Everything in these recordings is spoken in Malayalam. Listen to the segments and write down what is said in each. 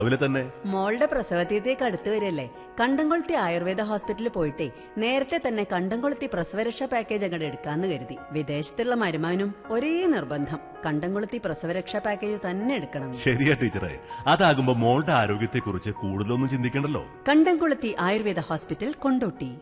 അതുപോലെ തന്നെ മോളുടെ പ്രസവതീയത്തേക്ക് അടുത്ത് വരില്ലേ കണ്ടംകൊളുത്തി ആയുർവേദ ഹോസ്പിറ്റലിൽ പോയിട്ടേ നേരത്തെ തന്നെ കണ്ടംകൊളുത്തി പ്രസവരക്ഷാ പാക്കേജ് അങ്ങോട്ട് എടുക്കാന്ന് കരുതി വിദേശത്തുള്ള മരുമാനും ഒരേ നിർബന്ധം കണ്ടംകൊളുത്തി പ്രസവരക്ഷാ പാക്കേജ് തന്നെ എടുക്കണം ശരിയാ ടീച്ചറെ അതാകുമ്പോ മോളുടെ ആരോഗ്യത്തെക്കുറിച്ച് കൂടുതലൊന്നും ചിന്തിക്കണ്ടല്ലോ കണ്ടംകൊളുത്തി ആയുർവേദ ഹോസ്പിറ്റൽ കൊണ്ടോട്ടി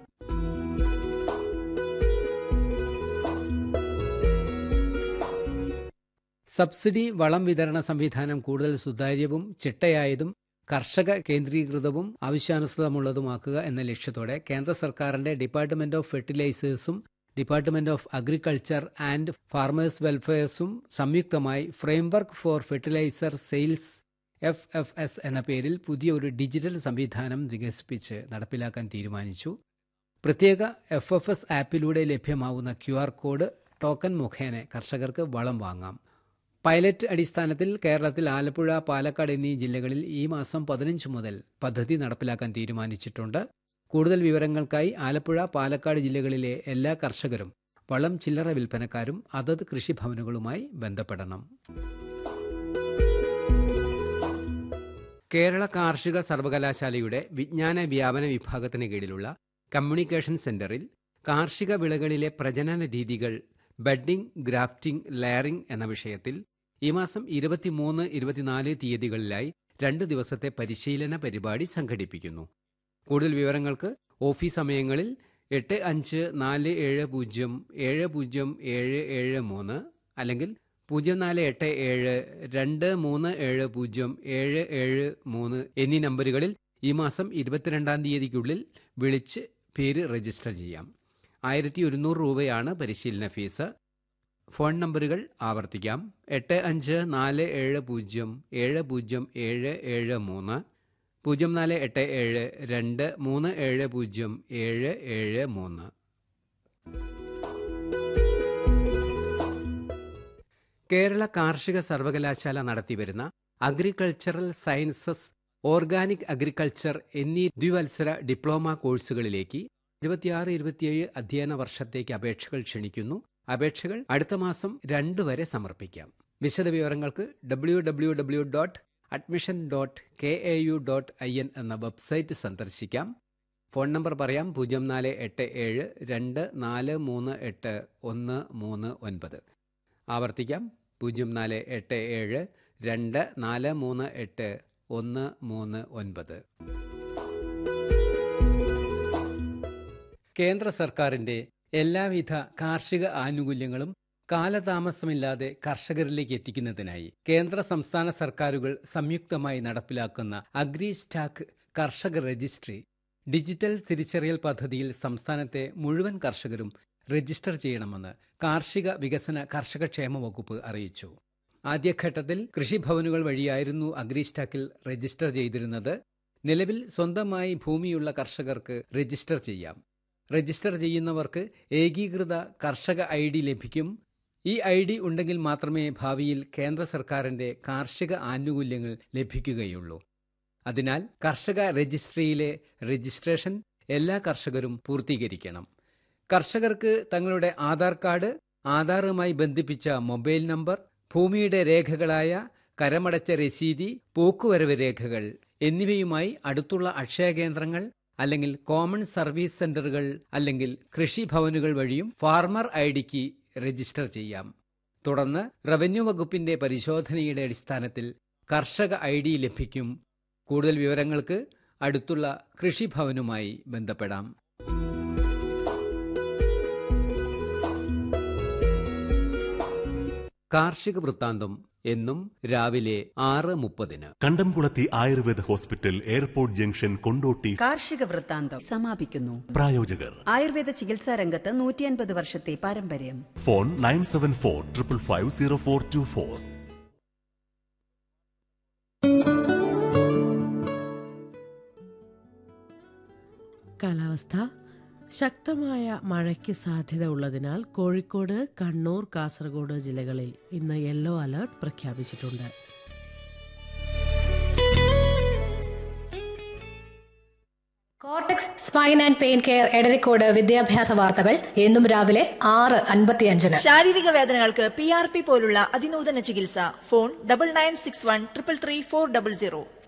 സബ്സിഡി വളം വിതരണ സംവിധാനം കൂടുതൽ സുതാര്യവും ചിട്ടയായതും കർഷക കേന്ദ്രീകൃതവും ആവശ്യാനുസൃതമുള്ളതുമാക്കുക എന്ന ലക്ഷ്യത്തോടെ കേന്ദ്ര സർക്കാരിന്റെ ഡിപ്പാർട്ട്മെന്റ് ഓഫ് ഫെർട്ടിലൈസേഴ്സും department of agriculture and farmers വെൽഫെയർസും സംയുക്തമായി framework for fertilizer sales F F S എന്ന പേരിൽ പുതിയ ഒരു ഡിജിറ്റൽ സംവിധാനം വികസിപ്പിച്ച് നടപ്പിലാക്കാൻ തീരുമാനിച്ചു പ്രത്യേക എഫ് എഫ് എസ് ആപ്പിലൂടെ ലഭ്യമാവുന്ന ക്യു ആർ കോഡ് ടോക്കൺ മുഖേന കർഷകർക്ക് വളം വാങ്ങാം പൈലറ്റ് അടിസ്ഥാനത്തിൽ കേരളത്തിൽ ആലപ്പുഴ പാലക്കാട് എന്നീ ജില്ലകളിൽ ഈ മാസം പതിനഞ്ച് മുതൽ പദ്ധതി നടപ്പിലാക്കാൻ തീരുമാനിച്ചിട്ടുണ്ട് കൂടുതൽ വിവരങ്ങൾക്കായി ആലപ്പുഴ പാലക്കാട് ജില്ലകളിലെ എല്ലാ കർഷകരും വളം ചില്ലറ വിൽപ്പനക്കാരും അതത് കൃഷിഭവനുകളുമായി ബന്ധപ്പെടണം കേരള കാർഷിക സർവകലാശാലയുടെ വിജ്ഞാന വ്യാപന വിഭാഗത്തിന് കീഴിലുള്ള കമ്മ്യൂണിക്കേഷൻ സെന്ററിൽ കാർഷിക വിളകളിലെ പ്രജനന രീതികൾ ബഡ്ഡിംഗ് ഗ്രാഫ്റ്റിംഗ് ലെയറിംഗ് എന്ന വിഷയത്തിൽ ഈ മാസം ഇരുപത്തിമൂന്ന് ഇരുപത്തിനാല് തീയതികളിലായി രണ്ട് ദിവസത്തെ പരിശീലന പരിപാടി സംഘടിപ്പിക്കുന്നു കൂടുതൽ വിവരങ്ങൾക്ക് ഓഫീസ് സമയങ്ങളിൽ എട്ട് അഞ്ച് നാല് ഏഴ് പൂജ്യം ഏഴ് പൂജ്യം ഏഴ് ഏഴ് മൂന്ന് അല്ലെങ്കിൽ പൂജ്യം നാല് എട്ട് ഏഴ് രണ്ട് മൂന്ന് ഏഴ് പൂജ്യം ഏഴ് ഏഴ് മൂന്ന് എന്നീ നമ്പറുകളിൽ ഈ മാസം ഇരുപത്തിരണ്ടാം തീയതിക്കുള്ളിൽ വിളിച്ച് പേര് രജിസ്റ്റർ ചെയ്യാം ആയിരത്തി ഒരുന്നൂറ് രൂപയാണ് പരിശീലന ഫീസ് ഫോൺ നമ്പറുകൾ ആവർത്തിക്കാം എട്ട് അഞ്ച് നാല് ഏഴ് പൂജ്യം ഏഴ് പൂജ്യം ഏഴ് ഏഴ് മൂന്ന് പൂജ്യം നാല് എട്ട് ഏഴ് രണ്ട് മൂന്ന് ഏഴ് പൂജ്യം ഏഴ് ഏഴ് മൂന്ന് കേരള കാർഷിക സർവകലാശാല നടത്തിവരുന്ന അഗ്രികൾച്ചറൽ സയൻസസ് ഓർഗാനിക് അഗ്രികൾച്ചർ എന്നീ ദ്വിവത്സര ഡിപ്ലോമ കോഴ്സുകളിലേക്ക് ഇരുപത്തിയാറ് ഇരുപത്തിയേഴ് അധ്യയന വർഷത്തേക്ക് അപേക്ഷകൾ ക്ഷണിക്കുന്നു അപേക്ഷകൾ അടുത്ത മാസം രണ്ട് വരെ സമർപ്പിക്കാം വിശദവിവരങ്ങൾക്ക് W W W dot admission dot K A U dot I N എന്ന വെബ്സൈറ്റ് സന്ദർശിക്കാം ഫോൺ നമ്പർ പറയാം പൂജ്യം നാല് എട്ട് ഏഴ് രണ്ട് നാല് മൂന്ന് എട്ട് ഒന്ന് മൂന്ന് ഒൻപത് ആവർത്തിക്കാം പൂജ്യം നാല് എട്ട് ഏഴ് രണ്ട് നാല് മൂന്ന് എട്ട് ഒന്ന് മൂന്ന് ഒൻപത് കേന്ദ്ര സർക്കാരിന്റെ എല്ലാവിധ കാർഷിക ആനുകൂല്യങ്ങളും കാലതാമസമില്ലാതെ കർഷകരിലേക്ക് എത്തിക്കുന്നതിനായി കേന്ദ്ര സംസ്ഥാന സർക്കാരുകൾ സംയുക്തമായി നടപ്പിലാക്കുന്ന അഗ്രി സ്റ്റാക്ക് കർഷക രജിസ്ട്രി ഡിജിറ്റൽ തിരിച്ചറിയൽ പദ്ധതിയിൽ സംസ്ഥാനത്തെ മുഴുവൻ കർഷകരും രജിസ്റ്റർ ചെയ്യണമെന്ന് കാർഷിക വികസന കർഷകക്ഷേമ വകുപ്പ് അറിയിച്ചു ആദ്യഘട്ടത്തിൽ കൃഷിഭവനുകൾ വഴിയായിരുന്നു അഗ്രിസ്റ്റാക്കിൽ രജിസ്റ്റർ ചെയ്തിരുന്നത് നിലവിൽ സ്വന്തമായി ഭൂമിയുള്ള കർഷകർക്ക് രജിസ്റ്റർ ചെയ്യാം രജിസ്റ്റർ ചെയ്യുന്നവർക്ക് ഏകീകൃത കർഷക ഐ ഡി ലഭിക്കും ഈ ഐ ഡി ഉണ്ടെങ്കിൽ മാത്രമേ ഭാവിയിൽ കേന്ദ്ര സർക്കാരിന്റെ കാർഷിക ആനുകൂല്യങ്ങൾ ലഭിക്കുകയുള്ളൂ അതിനാൽ കർഷക രജിസ്ട്രിയിലെ രജിസ്ട്രേഷൻ എല്ലാ കർഷകരും പൂർത്തീകരിക്കണം കർഷകർക്ക് തങ്ങളുടെ ആധാർ കാർഡ് ആധാറുമായി ബന്ധിപ്പിച്ച മൊബൈൽ നമ്പർ ഭൂമിയുടെ രേഖകളായ കരമടച്ച രസീതി പോക്കുവരവ് രേഖകൾ എന്നിവയുമായി അടുത്തുള്ള അക്ഷയ കേന്ദ്രങ്ങൾ അല്ലെങ്കിൽ കോമൺ സർവീസ് സെന്ററുകൾ അല്ലെങ്കിൽ കൃഷിഭവനുകൾ വഴിയും ഫാർമർ ഐ ഡിക്ക് രജിസ്റ്റർ ചെയ്യാം തുടർന്ന് റവന്യൂ വകുപ്പിന്റെ പരിശോധനയുടെ അടിസ്ഥാനത്തിൽ കർഷക ഐ ഡി ലഭിക്കും കൂടുതൽ വിവരങ്ങൾക്ക് അടുത്തുള്ള കൃഷിഭവനുമായി ബന്ധപ്പെടാം കാർഷിക വൃത്താന്തം എന്നും രാവിലെ ആറ് മുപ്പതിന് Kandamkulathi Ayurveda hospital airport junction Kondotty കാർഷിക വൃത്താന്തം സമാപിക്കുന്നു പ്രായോജകർ ആയുർവേദ ചികിത്സാ രംഗത്ത് നൂറ്റിയൻപത് വർഷത്തെ പാരമ്പര്യം phone nine seven four triple five zero four two four കാലാവസ്ഥ ശക്തമായ മഴയ്ക്ക് സാധ്യത ഉള്ളതിനാൽ കോഴിക്കോട് കണ്ണൂർ കാസർഗോഡ് ജില്ലകളിൽ ഇന്ന് യെല്ലോ അലർട്ട് പ്രഖ്യാപിച്ചിട്ടുണ്ട് Cortex spine and pain care Edarikode വിദ്യാഭ്യാസ വാർത്തകൾ എന്നും രാവിലെ ആറ് അൻപത്തിയഞ്ചിന് ശാരീരിക വേദനകൾക്ക് പി ആർ പി പോലുള്ള അതിനൂതന ചികിത്സ phone double nine six one triple three four double zero